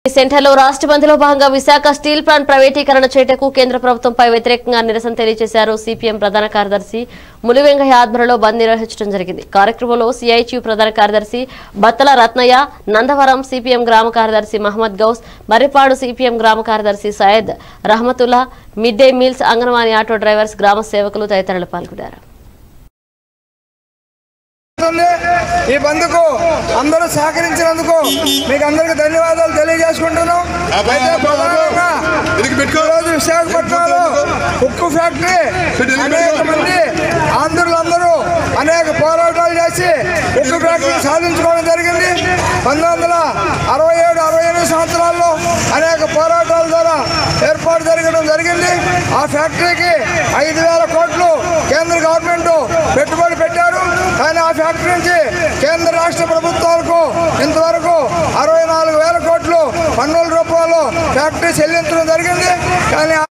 ఈ సెంటర్లో రాష్ట్ర బంద్లో భాగంగా విశాఖ స్టీల్ ప్లాంట్ ప్రైవేటీకరణ చేయటకు కేంద్ర ప్రభుత్వంపై వ్యతిరేకంగా నిరసన తెలియజేశారు సిపిఎం ప్రధాన కార్యదర్శి ములివెంగయ్య ఆధ్వర్యంలో బంద్ నిర్వహించడం జరిగింది కార్యక్రమంలో సిఐటియు ప్రధాన కార్యదర్శి బత్తల రత్నయ్య నందవరం సిపిఎం గ్రామ కార్యదర్శి మహమ్మద్ గౌస్ మర్రిపాడు సిపిఎం గ్రామ కార్యదర్శి Syed Rahamathulla mid day meals anganwadi auto drivers గ్రామ సేవకులు తదితరులు పాల్గొన్నారు ఉంది. ఈ బంద్కు అందరూ సహకరించినందుకు మీకు అందరికి ధన్యవాదాలు తెలియజేసుకుంటున్నాం అయితే ప్రధానంగా ఈరోజు విశాఖపట్నంలో ఉక్కు ఫ్యాక్టరీ అనేక మంది ఆంధ్రులందరూ అనేక పోరాటాలు చేసి ఉక్కు ఫ్యాక్టరీ సాధించుకోవడం జరిగింది పంతొమ్మిది వందల అరవై ఏడు అరవై ఎనిమిది సంవత్సరాల్లో అనేక పోరాటాల ద్వారా ఏర్పాటు జరగడం జరిగింది ఆ ఫ్యాక్టరీకి ఐదు వేల కోట్లు కేంద్ర గవర్నమెంట్ పెట్టుబడి పెట్టారు కానీ ఆ ఫ్యాక్టరీ నుంచి కేంద్ర రాష్ట్ర ప్రభుత్వాలకు ఇంతవరకు అరవై నాలుగు వేల కోట్లు పన్నుల రూపంలో ఫ్యాక్టరీ చెల్లించడం జరిగింది కానీ